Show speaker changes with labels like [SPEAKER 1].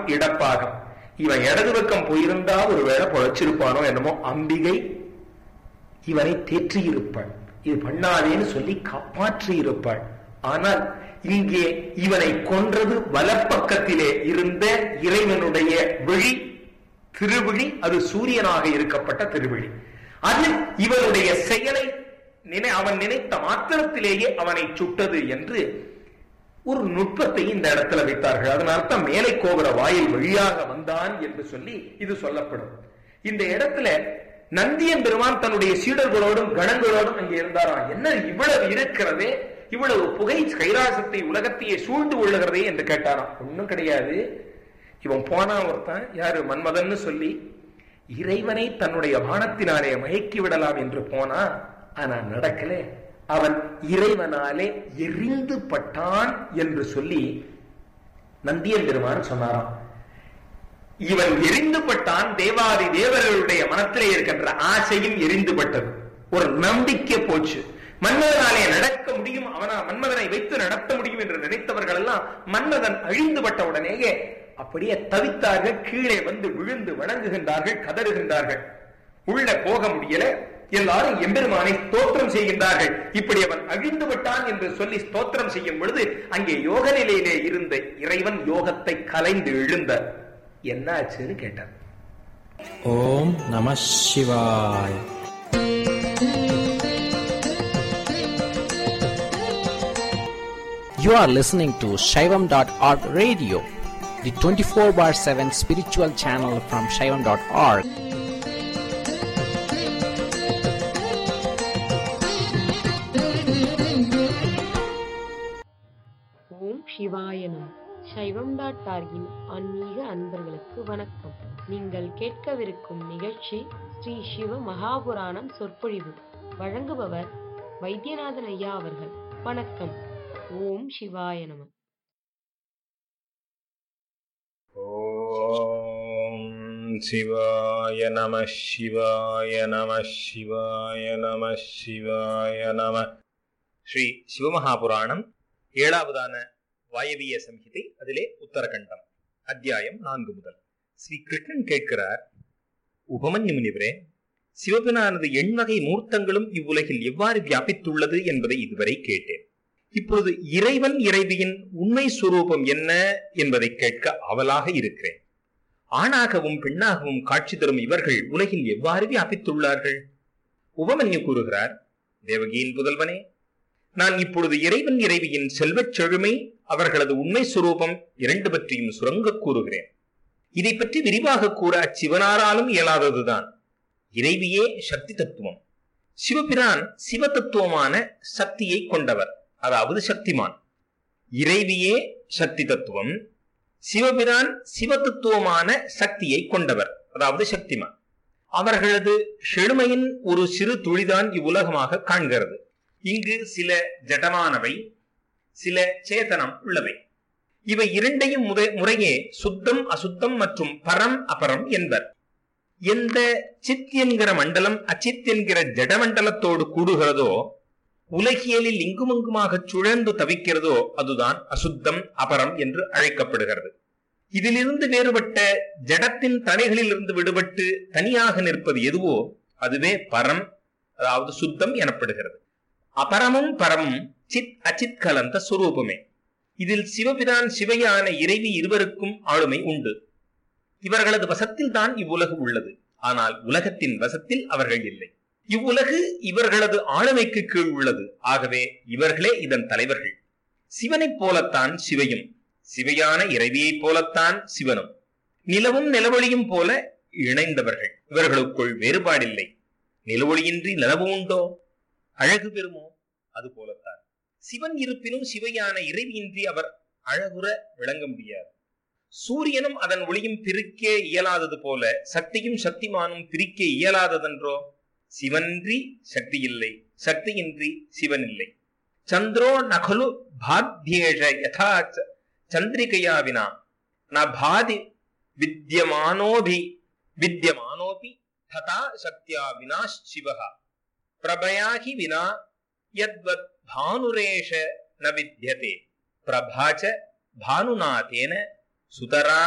[SPEAKER 1] இடப்பாகம் இவன் இடது பக்கம் போயிருந்தா ஒருவேளை பொழைச்சிருப்பானோ என்னமோ அம்பிகை இவனை தேற்றியிருப்பாள் இது பண்ணாதேன்னு சொல்லி காப்பாற்றி இருப்பாள் ஆனால் இங்கே இவனை கொன்றது வலப்பக்கத்திலே இருந்த இறைவனுடைய விழி திருவிழி அது சூரியனாக இருக்கப்பட்ட திருவிழி அது இவனுடைய செயலை நினை அவன் நினைத்த மாத்திரத்திலேயே அவனை சுட்டது என்று ஒரு நுட்பத்தை இந்த இடத்துல வைத்தார்கள் அதன் அர்த்தம் மேலை கோபுர வாயில் வழியாக வந்தான் என்று சொல்லி இது சொல்லப்படும் இந்த இடத்துல நந்தியன் பெருமான் தன்னுடைய சீடர்களோடும் கணங்களோடும் அங்கே இருந்தாராம் என்ன இவ்வளவு இருக்கிறதே இவ்வளவு புகை கைலாசத்தை உலகத்தையே சூழ்ந்து கொள்ளுகிறதே என்று கேட்டாராம் ஒண்ணும் கிடையாது இவன் போனா ஒருத்தன் யாரு மன்மதன்னு சொல்லி இறைவனை தன்னுடைய பானத்தினாலே மயக்கி விடலாம் என்று போனா ஆனா நடக்கல அவன் இறைவனாலே எரிந்து பட்டான் என்று சொல்லி நந்தியன் பெருமான் சொன்னாராம் இவன் எரிந்து பட்டான் தேவாதி தேவர்களுடைய மனத்திலே இருக்கின்ற ஆசையும் எரிந்து பட்டது ஒரு நம்பிக்கை போச்சு மன்மதனாலே நடக்க முடியும் அவனா மன்மதனை வைத்து நடத்த முடியும் என்று நினைத்தவர்கள் எல்லாம் மன்மதன் அழிந்து பட்ட உடனேயே அப்படியே தவித்தார்கள் கீழே வந்து விழுந்து வணங்குகின்றார்கள் கதறுகின்றார்கள் உள்ள போக முடியல எல்லாரும் எம்பெருமானை ஸ்தோத்திரம் செய்கின்றார்கள் இப்படி அவன் அழிந்து விட்டான் என்று சொல்லி ஸ்தோத்திரம் செய்யும் பொழுது அங்கே யோக நிலையிலே இருந்த இறைவன் யோகத்தை கலைந்து எழுந்தார் என்ன ஆச்சுன்னு கேட்டார்
[SPEAKER 2] ஓம் நம சிவாய் You are listening to Shaivam.org radio, the 24 bar 7 spiritual channel from Shaivam.org.
[SPEAKER 3] ஓம் சிவாயனம் சைவம் டாட் டார்கின் ஆன்மீக அன்பர்களுக்கு வணக்கம் நீங்கள் கேட்கவிருக்கும் நிகழ்ச்சி ஸ்ரீ சிவ மகாபுராணம் சொற்பொழிவு வழங்குபவர் வைத்தியநாதன் ஐயா அவர்கள் வணக்கம் ஓம் சிவாய நம
[SPEAKER 4] ॐ शिवाय नमः शिवाय नमः शिवाय नमः शिवाय नमः ஸ்ரீ சிவமகாபுராணம் ஏழாவதான வாயவிய சம்ஹிதை அதிலே உத்தரகண்டம் அத்தியாயம் நான்கு முதல் ஸ்ரீ கிருஷ்ணன் கேட்கிறார் உபமன்யு முனிவரே சிவபினானது எண்வகை மூர்த்தங்களும் இவ்வுலகில் எவ்வாறு வியாபித்துள்ளது என்பதை இதுவரை கேட்டேன் இப்பொழுது இறைவன் இறைவியின் உண்மை சுரூபம் என்ன என்பதை கேட்க அவலாக இருக்கிறேன் ஆணாகவும் பெண்ணாகவும் காட்சி தரும் இவர்கள் உலகில் எவ்வாறு வியாபித்துள்ளார்கள் உபமன்யு கூறுகிறார் தேவகியின் புதல்வனே நான் இப்பொழுது இறைவன் இறைவியின் செல்வச் செழுமை அவர்களது உண்மை சுரூபம் இரண்டு பற்றியும் சுரங்க கூறுகிறேன் இதை பற்றி விரிவாக கூற அச்சிவனாராலும் இயலாததுதான் இறைவியே சக்தி தத்துவம் சிவபிரான் சிவ தத்துவமான சக்தியை கொண்டவர் அதாவது சக்திமான் இறைவியே சக்தி தத்துவம் சிவபிரான் சிவ தத்துவமான சக்தியை கொண்டவர் அதாவது சக்திமான் அவர்களது செழுமையின் ஒரு சிறு துளிதான் இவ்வுலகமாக காண்கிறது இங்கு சில ஜடமானவை சில சேதனம் உள்ளவை இவை இரண்டையும் முறை- முறையே சுத்தம் அசுத்தம் மற்றும் பரம் அபரம் என்பர் எந்த சித் என்கிற மண்டலம் அச்சித் என்கிற ஜடமண்டலத்தோடு கூடுகிறதோ உலகியலில் இங்குமங்குமாக சுழன்று தவிக்கிறதோ அதுதான் அசுத்தம் அபரம் என்று அழைக்கப்படுகிறது இதிலிருந்து வேறுபட்ட ஜடத்தின் தடைகளில் இருந்து விடுபட்டு தனியாக நிற்பது எதுவோ அதுவே பரம் அதாவது சுத்தம் எனப்படுகிறது அபரமும் பரமும் சித் அச்சித் கலந்த சுரூபமே இதில் சிவபிரான் சிவையான இறைவி இருவருக்கும் ஆளுமை உண்டு இவர்களது வசத்தில் தான் இவ்வுலகு உள்ளது ஆனால் உலகத்தின் வசத்தில் அவர்கள் இல்லை இவ்வுலகு இவர்களது ஆளுமைக்கு கீழ் உள்ளது ஆகவே இவர்களே இதன் தலைவர்கள் சிவனைப் போலத்தான் சிவையும் சிவையான இறைவியைப் போலத்தான் சிவனும் நிலவும் நிலவொளியும் போல இணைந்தவர்கள் இவர்களுக்குள் வேறுபாடில்லை நிலவொளியின்றி நிலவு உண்டோ அழகு பெறுமோ அது போலத்தான் சிவன் இருப்பினும் சிவையான இறைவியின்றி அவர் அழகுற விளங்க முடியாது சூரியனும் அதன் ஒளியும் பிரிக்க இயலாதது போல சக்தியும் சக்திமானும் பிரிக்க இயலாததென்றோ சிவனின்றி சக்தி இல்லை சக்தியின்றி சிவன் இல்லை சந்திரோ நகலு பாத்யேஷ யதா ச- சந்திரிகையா வினா ந பாதி வித்யமானோபி வித்யமானோபி ததா சக்தியா வினா சிவः பிரபயாகி வினா யத்வத் பானுரேஷ ந வித்யதே பிரபா ச பானுநாதேன சுதரா